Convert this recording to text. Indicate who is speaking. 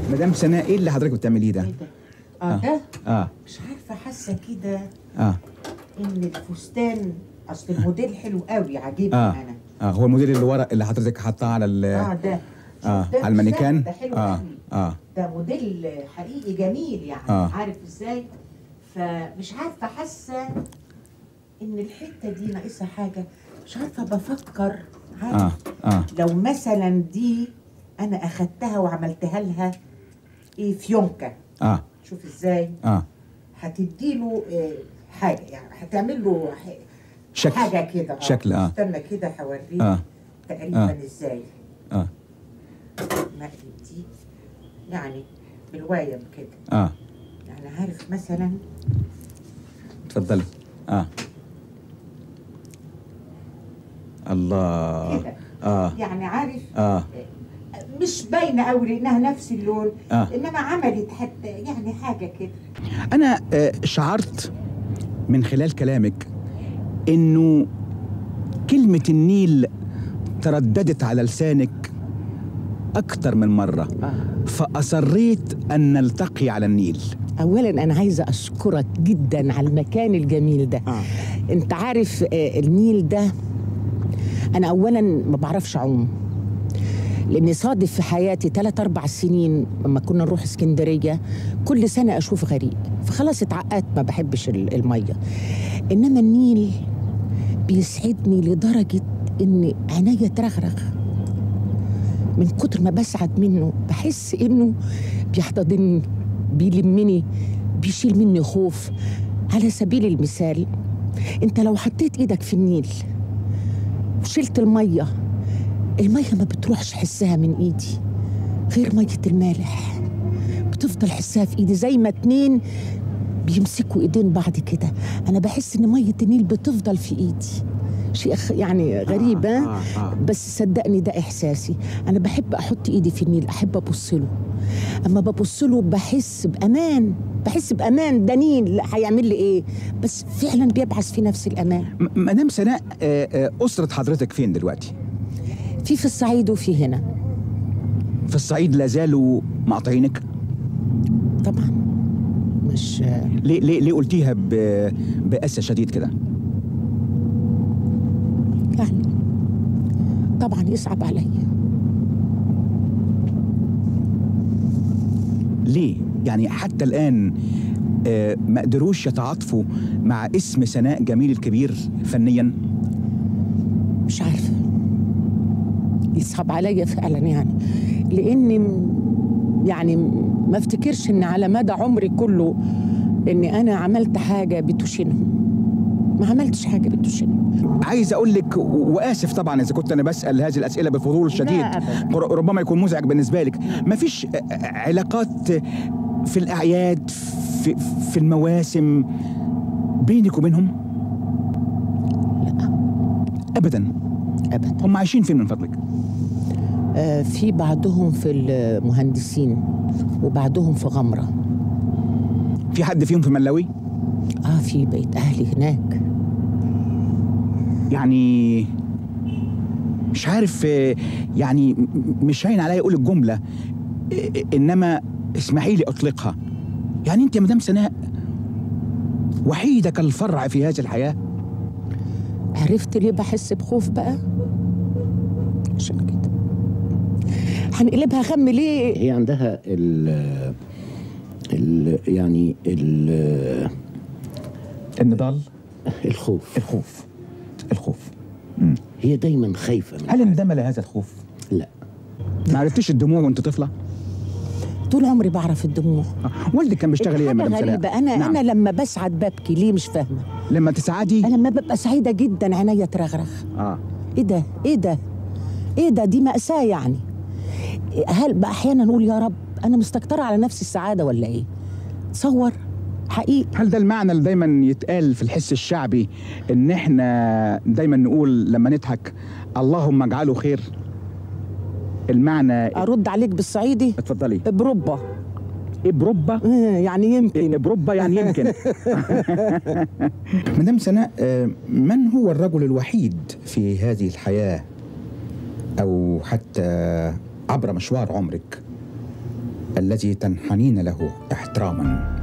Speaker 1: مدام سناء ايه اللي حضرتك بتعمليه ده؟
Speaker 2: ايه ده؟ اه ده
Speaker 1: اه
Speaker 2: مش عارفه حاسه كده
Speaker 1: اه
Speaker 2: ان الفستان اصل الموديل حلو قوي عاجبني
Speaker 1: اه
Speaker 2: انا
Speaker 1: اه هو الموديل اللي ورا اللي حضرتك حاطاه على ال
Speaker 2: اه ده شوف
Speaker 1: اه
Speaker 2: ده
Speaker 1: على المانيكان
Speaker 2: ده حلو
Speaker 1: اه
Speaker 2: قوي
Speaker 1: اه
Speaker 2: ده موديل حقيقي جميل يعني
Speaker 1: آه.
Speaker 2: عارف ازاي فمش عارفه حاسه ان الحته دي ناقصها حاجه مش عارفه بفكر عارف
Speaker 1: اه اه
Speaker 2: لو مثلا دي انا اخدتها وعملتها لها ايه فيونكه
Speaker 1: اه
Speaker 2: شوف ازاي
Speaker 1: اه
Speaker 2: هتديله آه، حاجه يعني هتعمل له ح-
Speaker 1: شكل.
Speaker 2: حاجه كده آه.
Speaker 1: شكل، آه.
Speaker 2: استنى كده هوريك
Speaker 1: آه.
Speaker 2: تقريبا
Speaker 1: آه.
Speaker 2: ازاي
Speaker 1: اه
Speaker 2: مقلب دي يعني بالوايم كده
Speaker 1: اه
Speaker 2: يعني عارف مثلا
Speaker 1: اتفضلي اه الله
Speaker 2: كده
Speaker 1: اه
Speaker 2: يعني عارف
Speaker 1: اه
Speaker 2: مش باينه قوي لانها نفس اللون
Speaker 1: آه.
Speaker 2: انما عملت حتى يعني حاجه كده
Speaker 1: انا آه، شعرت من خلال كلامك انه كلمة النيل ترددت على لسانك أكثر من مرة فأصريت أن نلتقي على النيل
Speaker 3: اولا انا عايزه اشكرك جدا على المكان الجميل ده
Speaker 1: آه.
Speaker 3: انت عارف آه، النيل ده انا اولا ما بعرفش اعوم لاني صادف في حياتي ثلاث اربع سنين لما كنا نروح اسكندريه كل سنه اشوف غريق فخلاص اتعقدت ما بحبش ال- الميه انما النيل بيسعدني لدرجه ان عينيا ترغرغ من كتر ما بسعد منه بحس انه بيحتضنني بيلمني بيشيل مني خوف على سبيل المثال انت لو حطيت ايدك في النيل وشلت الميه الميه ما بتروحش حسها من ايدي غير ميه المالح بتفضل حسها في ايدي زي ما اتنين بيمسكوا ايدين بعض كده انا بحس ان ميه النيل بتفضل في ايدي شيء خ- يعني غريب
Speaker 1: آه،
Speaker 3: آه
Speaker 1: آه، آه.
Speaker 3: بس صدقني ده احساسي انا بحب احط ايدي في النيل احب ابص له اما ببص له بحس بامان بحس بامان ده نيل هيعمل لي ايه بس فعلا بيبعث في نفس الامان
Speaker 1: م- مدام سناء آه، آه، أسرة حضرتك فين دلوقتي؟
Speaker 3: في في الصعيد وفي هنا
Speaker 1: في الصعيد لا زالوا مقاطعينك؟
Speaker 3: طبعا مش
Speaker 1: ليه ليه ليه قلتيها ب- بأسى شديد كده؟
Speaker 3: يعني طبعا يصعب عليا
Speaker 1: ليه؟ يعني حتى الآن آه، ما قدروش يتعاطفوا مع اسم سناء جميل الكبير فنيا؟
Speaker 3: مش عارفه يصعب عليا فعلا يعني لاني م- يعني م- ما افتكرش ان على مدى عمري كله اني انا عملت حاجه بتشينهم ما عملتش حاجه بتشينهم
Speaker 1: عايز اقول لك و- واسف طبعا اذا كنت انا بسال هذه الاسئله بفضول شديد
Speaker 3: أبداً.
Speaker 1: ر- ربما يكون مزعج بالنسبه لك مفيش آه، آه، علاقات في الاعياد في, في المواسم بينك وبينهم
Speaker 3: لا
Speaker 1: ابدا
Speaker 3: ابدا
Speaker 1: هم عايشين فين من فضلك
Speaker 3: آه في بعضهم في المهندسين وبعضهم في غمره
Speaker 1: في حد فيهم في ملاوي
Speaker 3: اه في بيت اهلي هناك
Speaker 1: يعني مش عارف آه، يعني م- مش هين عليا اقول الجمله آه، انما اسمحي لي اطلقها يعني انت يا مدام سناء وحيده كالفرع في هذه الحياه
Speaker 3: عرفت ليه بحس بخوف بقى عشان كده هنقلبها غم ليه
Speaker 4: هي عندها ال ال يعني ال
Speaker 1: النضال
Speaker 4: الخوف
Speaker 1: الخوف الخوف
Speaker 4: هي دايما خايفه من
Speaker 1: هل اندمل هذا الخوف
Speaker 4: لا
Speaker 1: ما عرفتيش الدموع وانت طفله
Speaker 3: طول عمري بعرف الدموع
Speaker 1: آه، والدك كان بيشتغل ايه يا
Speaker 3: حاجة
Speaker 1: مدام سناء
Speaker 3: غريبة أنا
Speaker 1: نعم.
Speaker 3: أنا لما بسعد ببكي ليه مش فاهمة
Speaker 1: لما تسعدي
Speaker 3: أنا لما ببقى سعيدة جدا عينيا ترغرغ
Speaker 1: اه
Speaker 3: إيه ده إيه ده إيه ده دي مأساة يعني هل بقى أحيانا نقول يا رب أنا مستكترة على نفسي السعادة ولا إيه تصور حقيقي
Speaker 1: هل ده المعنى اللي دايما يتقال في الحس الشعبي ان احنا دايما نقول لما نضحك اللهم اجعله خير المعنى
Speaker 3: أرد عليك بالصعيدي
Speaker 1: اتفضلي
Speaker 3: بربة
Speaker 1: ايه بربة
Speaker 3: آه، يعني يمكن
Speaker 1: إيه بربة يعني يمكن مدام سناء آه، من هو الرجل الوحيد في هذه الحياة أو حتى عبر مشوار عمرك الذي تنحنين له احتراما